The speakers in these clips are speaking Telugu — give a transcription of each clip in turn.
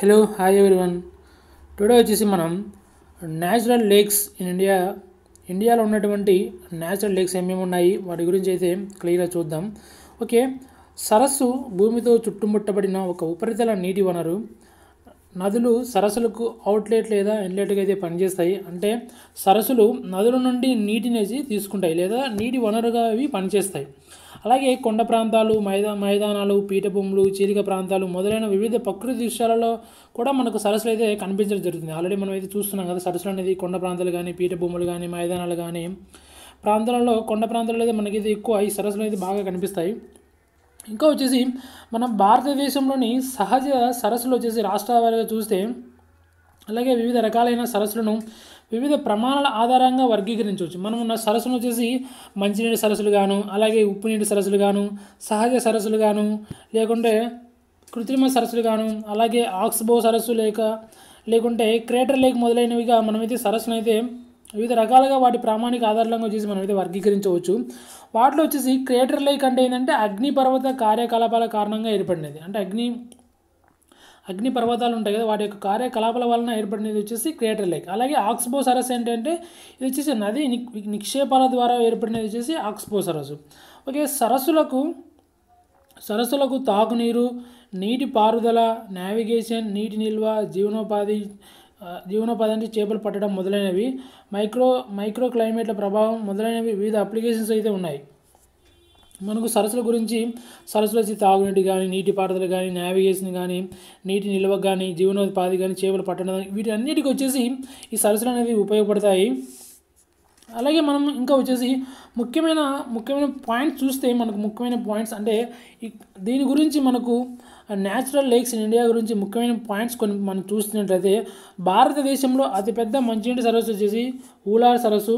హలో హాయ్ ఎవ్రీవన్ టుడే వచ్చేసి మనం న్యాచురల్ లేక్స్ ఇన్ ఇండియా ఇండియాలో ఉన్నటువంటి న్యాచురల్ లేక్స్ ఏమేమి ఉన్నాయి వాటి గురించి అయితే క్లియర్గా చూద్దాం ఓకే సరస్సు భూమితో చుట్టుముట్టబడిన ఒక ఉపరితల నీటి వనరు నదులు సరస్సులకు అవుట్లెట్ లేదా ఇన్లెట్గా అయితే పనిచేస్తాయి అంటే సరస్సులు నదుల నుండి నీటిని అయితే తీసుకుంటాయి లేదా నీటి వనరుగా అవి పనిచేస్తాయి అలాగే కొండ ప్రాంతాలు మైదా మైదానాలు పీఠభూములు చీలిక ప్రాంతాలు మొదలైన వివిధ ప్రకృతి దృశ్యాలలో కూడా మనకు సరస్సులు అయితే కనిపించడం జరుగుతుంది ఆల్రెడీ మనం అయితే చూస్తున్నాం కదా సరస్సులు అనేది కొండ ప్రాంతాలు కానీ పీఠభూములు కానీ మైదానాలు కానీ ప్రాంతాలలో కొండ ప్రాంతాలలో అయితే మనకైతే ఎక్కువ ఈ సరస్సులు అయితే బాగా కనిపిస్తాయి ఇంకా వచ్చేసి మన భారతదేశంలోని సహజ సరస్సులు వచ్చేసి రాష్ట్రాల వారీగా చూస్తే అలాగే వివిధ రకాలైన సరస్సులను వివిధ ప్రమాణాల ఆధారంగా వర్గీకరించవచ్చు మనం ఉన్న సరస్సులు వచ్చేసి మంచినీటి సరస్సులు గాను అలాగే ఉప్పు నీటి సరస్సులు గాను సహజ సరస్సులు గాను లేకుంటే కృత్రిమ సరస్సులు గాను అలాగే ఆక్స్బో సరస్సు లేక లేకుంటే క్రేటర్ లేక్ మొదలైనవిగా మనమైతే సరస్సును అయితే వివిధ రకాలుగా వాటి ప్రామాణిక ఆధారంగా వచ్చేసి మనమైతే వర్గీకరించవచ్చు వాటిలో వచ్చేసి క్రేటర్ లేక్ అంటే ఏంటంటే అగ్నిపర్వత కార్యకలాపాల కారణంగా ఏర్పడినది అంటే అగ్ని అగ్ని పర్వతాలు ఉంటాయి కదా వాటి యొక్క కార్యకలాపాల వలన ఏర్పడినది వచ్చేసి క్రియేటర్ లేక్ అలాగే ఆక్స్బో సరస్సు ఏంటంటే ఇది వచ్చేసి నది ని- నిక్షేపాల ద్వారా ఏర్పడినది వచ్చేసి ఆక్స్బో సరస్సు ఓకే సరస్సులకు సరస్సులకు తాగునీరు నీటి పారుదల నావిగేషన్ నీటి నిల్వ జీవనోపాధి ఆ, జీవనోపాధి అంటే చేపలు పట్టడం మొదలైనవి మైక్రో మైక్రో క్లైమేట్ల ప్రభావం మొదలైనవి వివిధ అప్లికేషన్స్ అయితే ఉన్నాయి మనకు సరస్సుల గురించి సరస్సులో వచ్చి తాగునీటి కానీ నీటి పారుదల కానీ నావిగేషన్ కానీ నీటి నిల్వ కానీ జీవనోపాధి కానీ చేపలు పట్టడం కానీ వీటన్నిటికి వచ్చేసి ఈ సరస్సులు అనేది ఉపయోగపడతాయి అలాగే మనం ఇంకా వచ్చేసి ముఖ్యమైన ముఖ్యమైన పాయింట్స్ చూస్తే మనకు ముఖ్యమైన పాయింట్స్ అంటే ఈ దీని గురించి మనకు న్యాచురల్ లేక్స్ ఇన్ ఇండియా గురించి ముఖ్యమైన పాయింట్స్ కొన్ని మనం చూస్తున్నట్లయితే భారతదేశంలో అతిపెద్ద మంచినీటి సరస్సు వచ్చేసి ఊలార్ సరస్సు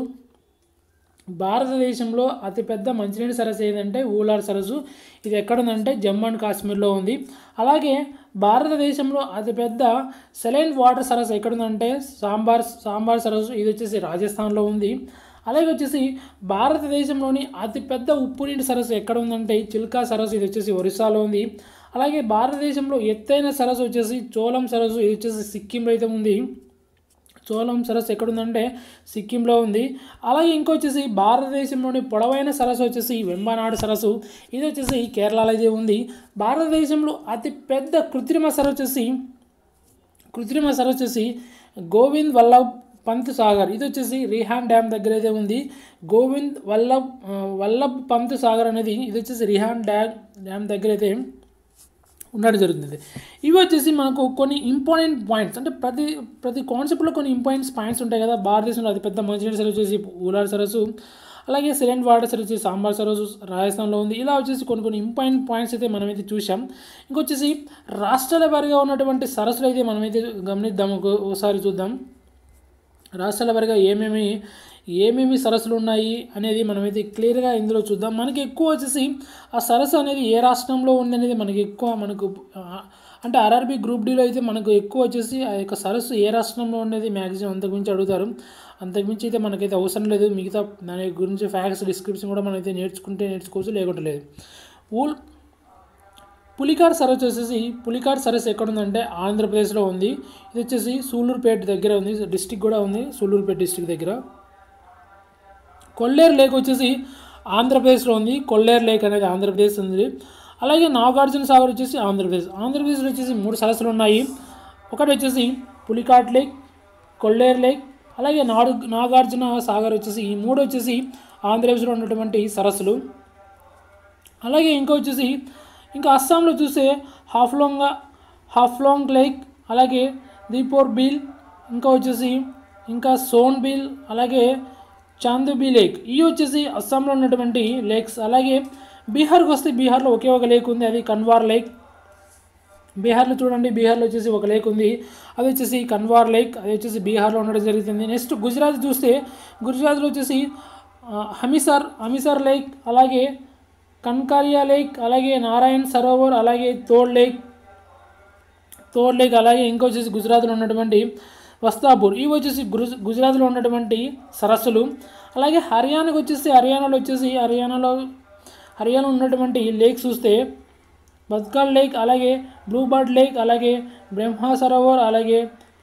భారతదేశంలో అతిపెద్ద మంచినీటి సరస్సు ఏదంటే ఊలార్ సరస్సు ఇది ఎక్కడ ఉందంటే జమ్మూ అండ్ కాశ్మీర్లో ఉంది అలాగే భారతదేశంలో అతిపెద్ద సెలైన్ వాటర్ సరస్సు ఎక్కడ ఉందంటే సాంబార్ సాంబార్ సరస్సు ఇది వచ్చేసి రాజస్థాన్లో ఉంది అలాగే వచ్చేసి భారతదేశంలోని అతిపెద్ద ఉప్పు నీటి సరస్సు ఎక్కడ ఉందంటే చిల్కా సరస్సు ఇది వచ్చేసి ఒరిస్సాలో ఉంది అలాగే భారతదేశంలో ఎత్తైన సరస్సు వచ్చేసి చోళం సరస్సు ఇది వచ్చేసి సిక్కింలో అయితే ఉంది చోళం సరస్సు ఎక్కడుందంటే సిక్కింలో ఉంది అలాగే ఇంకొచ్చేసి భారతదేశంలోని పొడవైన సరస్సు వచ్చేసి వెంబనాడు సరస్సు ఇది వచ్చేసి కేరళలో అయితే ఉంది భారతదేశంలో అతి పెద్ద కృత్రిమ సరస్సు వచ్చేసి కృత్రిమ సరస్సు వచ్చేసి గోవింద్ వల్లభ్ పంత్ సాగర్ ఇది వచ్చేసి రిహాన్ డ్యామ్ దగ్గర అయితే ఉంది గోవింద్ వల్లభ్ ఆ, వల్లభ్ పంత్ సాగర్ అనేది ఇది వచ్చేసి రిహాన్ డ్యామ్ డ్యామ్ దగ్గర అయితే ఉండడం జరుగుతుంది ఇవి వచ్చేసి మనకు కొన్ని ఇంపార్టెంట్ పాయింట్స్ అంటే ప్రతి ప్రతి కాన్సెప్ట్లో కొన్ని ఇంపార్టెంట్ పాయింట్స్ ఉంటాయి కదా భారతదేశంలో అతిపెద్ద మంచినీటి సరస్సు వచ్చేసి ఊలార్ సరస్సు అలాగే సిలెంట్ వాటర్ సరస్సు వచ్చేసి సాంబార్ సరస్సు రాజస్థాన్లో ఉంది ఇలా వచ్చేసి కొన్ని కొన్ని ఇంపార్టెంట్ పాయింట్స్ అయితే మనమైతే చూసాం ఇంకొచ్చేసి రాష్ట్రాల వారిగా ఉన్నటువంటి సరస్సులు అయితే మనమైతే గమనిద్దాం ఒక- ఒకసారి చూద్దాం రాష్ట్రాల వారిగా ఏమేమి ఏమేమి సరస్సులు ఉన్నాయి అనేది మనమైతే క్లియర్గా ఇందులో చూద్దాం మనకి ఎక్కువ వచ్చేసి ఆ సరస్సు అనేది ఏ రాష్ట్రంలో ఉంది అనేది మనకి ఎక్కువ మనకు ఆ, అంటే ఆర్ఆర్బి గ్రూప్ డీలో అయితే మనకు ఎక్కువ వచ్చేసి ఆ యొక్క సరస్సు ఏ రాష్ట్రంలో ఉండేది మ్యాక్సిమం అంతకుమించి అడుగుతారు అంతకుమించి అయితే మనకైతే అవసరం లేదు మిగతా దాని గురించి ఫ్యాక్ట్స్ డిస్క్రిప్షన్ కూడా మనమైతే నేర్చుకుంటే నేర్చుకోవచ్చు లేకుంటే లేదు ఊల్ పులికాడ్ సరస్సు వచ్చేసి పులికాడ్ సరస్సు ఎక్కడ ఉందంటే ఆంధ్రప్రదేశ్లో ఉంది ఇది వచ్చేసి సూళ్ళూరుపేట దగ్గర ఉంది డిస్టిక్ కూడా ఉంది సూళ్ళూరుపేట డిస్టిక్ దగ్గర కొల్లేరు లేక్ వచ్చేసి ఆంధ్రప్రదేశ్లో ఉంది కొల్లేరు లేక్ అనేది ఆంధ్రప్రదేశ్ ఉంది అలాగే నాగార్జున సాగర్ వచ్చేసి ఆంధ్రప్రదేశ్ ఆంధ్రప్రదేశ్లో వచ్చేసి మూడు సరస్సులు ఉన్నాయి ఒకటి వచ్చేసి పులికాట్ లేక్ కొల్లేరు లేక్ అలాగే నాడు నాగార్జున సాగర్ వచ్చేసి ఈ మూడు వచ్చేసి ఆంధ్రప్రదేశ్లో ఉన్నటువంటి సరస్సులు అలాగే ఇంకా వచ్చేసి ఇంకా అస్సాంలో చూస్తే హాఫ్లాంగ్ హాఫ్లాంగ్ లేక్ అలాగే దీపోర్ బీల్ ఇంకా వచ్చేసి ఇంకా సోన్ బీల్ అలాగే చాందుబీ లేక్ ఇవి వచ్చేసి అస్సాంలో ఉన్నటువంటి లేక్స్ అలాగే బీహార్కి వస్తే బీహార్లో ఒకే ఒక లేక్ ఉంది అది కన్వార్ లేక్ బీహార్లో చూడండి బీహార్లో వచ్చేసి ఒక లేక్ ఉంది అది వచ్చేసి కన్వార్ లేక్ అది వచ్చేసి బీహార్లో ఉండడం జరుగుతుంది నెక్స్ట్ గుజరాత్ చూస్తే గుజరాత్లో వచ్చేసి ఆ, హమిసార్ హమిసార్ లేక్ అలాగే కన్కారియా లేక్ అలాగే నారాయణ్ సరోవర్ అలాగే తోడ్ లేక్ తోడ్ లేక్ అలాగే ఇంకొచ్చేసి గుజరాత్లో ఉన్నటువంటి వస్తాపూర్ ఇవి వచ్చేసి గుజ గుజరాత్లో ఉన్నటువంటి సరస్సులు అలాగే హర్యానాకి వచ్చేసి హర్యానాలో వచ్చేసి హర్యానాలో హర్యానా ఉన్నటువంటి లేక్స్ చూస్తే బద్కాల్ లేక్ అలాగే బ్లూబర్డ్ లేక్ అలాగే బ్రహ్మా సరోవర్ అలాగే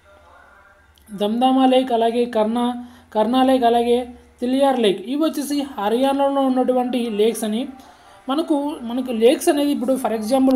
దమ్దామా లేక్ అలాగే కర్ణా కర్ణా లేక్ అలాగే తిలియార్ లేక్ ఇవి వచ్చేసి హర్యానాలో ఉన్నటువంటి లేక్స్ అని మనకు మనకు లేక్స్ అనేది ఇప్పుడు ఫర్ ఎగ్జాంపుల్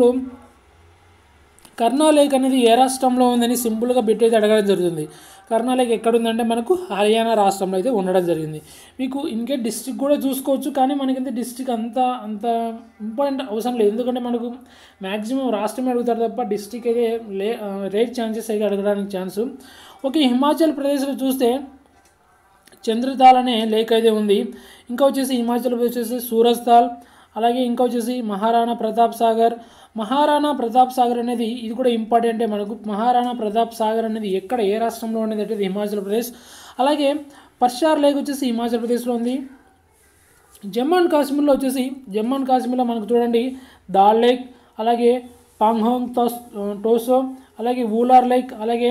కర్ణా లేక్ అనేది ఏ రాష్ట్రంలో ఉందని సింపుల్గా బిట్ అయితే అడగడం జరుగుతుంది కర్ణా లేక్ ఎక్కడ ఉందంటే మనకు హర్యానా రాష్ట్రంలో అయితే ఉండడం జరిగింది మీకు ఇంకే డిస్టిక్ కూడా చూసుకోవచ్చు కానీ మనకైతే డిస్టిక్ అంత అంత ఇంపార్టెంట్ అవసరం లేదు ఎందుకంటే మనకు మ్యాక్సిమం రాష్ట్రమే అడుగుతారు తప్ప డిస్టిక్ అయితే లే రేట్ ఛాన్సెస్ అయితే అడగడానికి ఛాన్స్ ఓకే హిమాచల్ ప్రదేశ్లో చూస్తే చంద్రతాల్ అనే లేక్ అయితే ఉంది ఇంకా వచ్చేసి హిమాచల్ ప్రదేశ్ వచ్చేసి సూరజ్తాల్ అలాగే ఇంకా వచ్చేసి మహారాణా ప్రతాప్ సాగర్ మహారాణా ప్రతాప్ సాగర్ అనేది ఇది కూడా ఇంపార్టెంటే మనకు మహారాణా ప్రతాప్ సాగర్ అనేది ఎక్కడ ఏ రాష్ట్రంలో ఉండేది అంటే హిమాచల్ ప్రదేశ్ అలాగే పర్షార్ లేక్ వచ్చేసి హిమాచల్ ప్రదేశ్లో ఉంది జమ్మూ అండ్ కాశ్మీర్లో వచ్చేసి జమ్మూ అండ్ కాశ్మీర్లో మనకు చూడండి దాల్ లేక్ అలాగే పాంగ్హోంగ్ తోస్ టోసో అలాగే ఊలార్ లేక్ అలాగే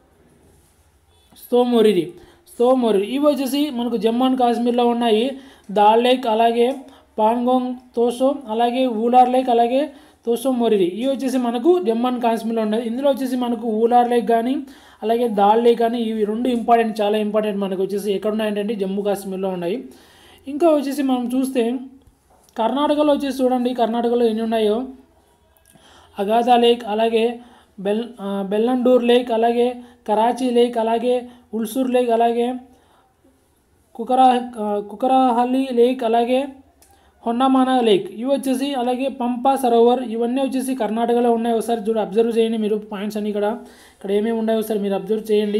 స్తోమోరిరి స్తోమోరిరి ఇవి వచ్చేసి మనకు జమ్మూ అండ్ కాశ్మీర్లో ఉన్నాయి దాల్ లేక్ అలాగే పాంగోంగ్ తోసో అలాగే ఊలార్ లేక్ అలాగే తోసో మొరిరి ఇవి వచ్చేసి మనకు జమ్మూ అండ్ కాశ్మీర్లో ఉన్నాయి ఇందులో వచ్చేసి మనకు ఊలార్ లేక్ కానీ అలాగే దాల్ లేక్ కానీ ఇవి రెండు ఇంపార్టెంట్ చాలా ఇంపార్టెంట్ మనకు వచ్చేసి ఎక్కడ ఉన్నాయంటే జమ్మూ కాశ్మీర్లో ఉన్నాయి ఇంకా వచ్చేసి మనం చూస్తే కర్ణాటకలో వచ్చేసి చూడండి కర్ణాటకలో ఎన్ని ఉన్నాయో అగాధా లేక్ అలాగే బెల్ ఆ, బెల్లండూర్ లేక్ అలాగే కరాచీ లేక్ అలాగే ఉల్సూర్ లేక్ అలాగే కుకరా ఆ, కుకరాహల్లి లేక్ అలాగే హొండమానా లేక్ ఇవి వచ్చేసి అలాగే పంపా సరోవర్ ఇవన్నీ వచ్చేసి కర్ణాటకలో ఉన్నాయి ఒకసారి చూడ అబ్జర్వ్ చేయండి మీరు పాయింట్స్ అన్ని ఇక్కడ ఇక్కడ ఏమేమి ఉన్నాయో ఒకసారి మీరు అబ్జర్వ్ చేయండి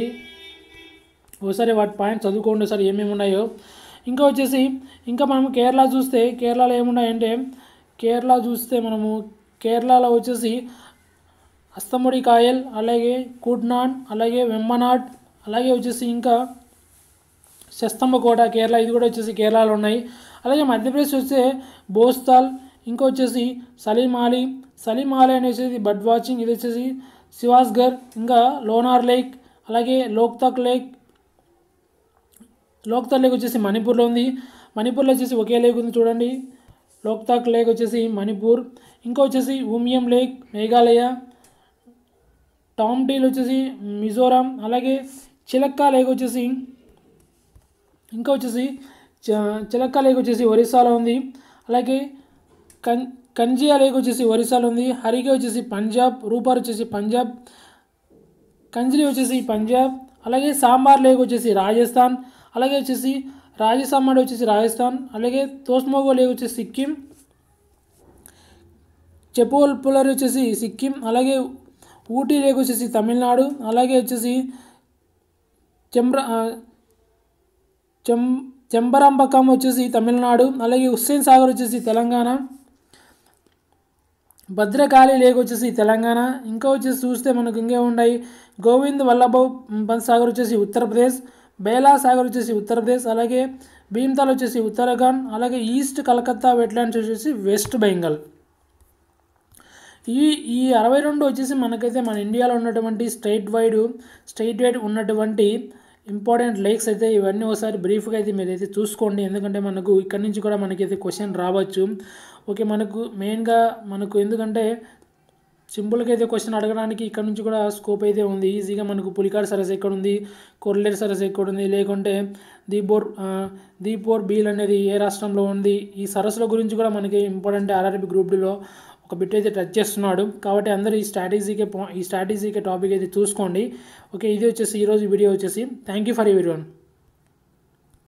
ఒకసారి వాటి పాయింట్స్ చదువుకోండి ఒకసారి ఏమేమి ఉన్నాయో ఇంకా వచ్చేసి ఇంకా మనం కేరళ చూస్తే కేరళలో ఏమున్నాయంటే కేరళ చూస్తే మనము కేరళలో వచ్చేసి అస్తముడి కాయల్ అలాగే కూట్నాడ్ అలాగే వెమ్మనాడ్ అలాగే వచ్చేసి ఇంకా శస్తంభ కోట కేరళ ఇది కూడా వచ్చేసి కేరళలో ఉన్నాయి అలాగే మధ్యప్రదేశ్ వస్తే బోస్తాల్ ఇంకా వచ్చేసి సలీమాలి సలీమాలి అనేసి బర్డ్ వాచింగ్ ఇది వచ్చేసి శివాస్గర్ ఇంకా లోనార్ లేక్ అలాగే లోక్తక్ లేక్ లోక్తక్ లేక్ వచ్చేసి మణిపూర్లో ఉంది మణిపూర్లో వచ్చేసి ఒకే లేక్ ఉంది చూడండి లోక్తాక్ లేక్ వచ్చేసి మణిపూర్ ఇంకా వచ్చేసి ఉమియం లేక్ మేఘాలయ టామ్ డీల్ వచ్చేసి మిజోరాం అలాగే చిలక్కా లేక్ వచ్చేసి ఇంకా వచ్చేసి చ- చిలక్కా లేక్ వచ్చేసి ఒరిస్సాలో ఉంది అలాగే కన్ కంజియా లేక్ వచ్చేసి ఒరిస్సాలో ఉంది హరిగే వచ్చేసి పంజాబ్ రూపార్ వచ్చేసి పంజాబ్ కంజ్లీ వచ్చేసి పంజాబ్ అలాగే సాంబార్ లేక్ వచ్చేసి రాజస్థాన్ అలాగే వచ్చేసి రాజసామాడ్ వచ్చేసి రాజస్థాన్ అలాగే తోస్మోగో లేక్ వచ్చేసి సిక్కిం చెపోల్ పులర్ వచ్చేసి సిక్కిం అలాగే ఊటీ లేక్ వచ్చేసి తమిళనాడు అలాగే వచ్చేసి చెంబ్ర ఆ, చెం చెంబరంబకం వచ్చేసి తమిళనాడు అలాగే హుస్సేన్ సాగర్ వచ్చేసి తెలంగాణ భద్రకాళి లేక్ వచ్చేసి తెలంగాణ ఇంకా వచ్చేసి చూస్తే మనకు ఇంకే ఉన్నాయి గోవింద్ వల్లభవ్ పంత్ సాగర్ వచ్చేసి ఉత్తరప్రదేశ్ బేలా సాగర్ వచ్చేసి ఉత్తరప్రదేశ్ అలాగే భీమ్తాల్ వచ్చేసి ఉత్తరాఖండ్ అలాగే ఈస్ట్ కలకత్తా వెట్లాండ్స్ వచ్చేసి వెస్ట్ బెంగాల్ ఈ ఈ అరవై రెండు వచ్చేసి మనకైతే మన ఇండియాలో ఉన్నటువంటి స్టేట్ వైడ్ స్టేట్ వైడ్ ఉన్నటువంటి ఇంపార్టెంట్ లేక్స్ అయితే ఇవన్నీ ఒకసారి బ్రీఫ్గా అయితే మీరైతే చూసుకోండి ఎందుకంటే మనకు ఇక్కడ నుంచి కూడా మనకైతే క్వశ్చన్ రావచ్చు ఓకే మనకు మెయిన్గా మనకు ఎందుకంటే సింపుల్గా అయితే క్వశ్చన్ అడగడానికి ఇక్కడ నుంచి కూడా స్కోప్ అయితే ఉంది ఈజీగా మనకు పులికాడ్ సరస్ ఎక్కడ ఉంది కొర్లేరు సరస్ ఎక్కడ ఉంది లేకుంటే దీపోర్ ఆ, దీపోర్ బీల్ అనేది ఏ రాష్ట్రంలో ఉంది ఈ సరస్సుల గురించి కూడా మనకి ఇంపార్టెంట్ ఆర్ఆర్బి గ్రూప్ డిలో ఒక బిట్ అయితే టచ్ చేస్తున్నాడు కాబట్టి అందరూ ఈ స్ట్రాటజీకే పా- ఈ స్ట్రాటజీకే టాపిక్ అయితే చూసుకోండి ఓకే ఇది వచ్చేసి ఈరోజు వీడియో వచ్చేసి thank you for every one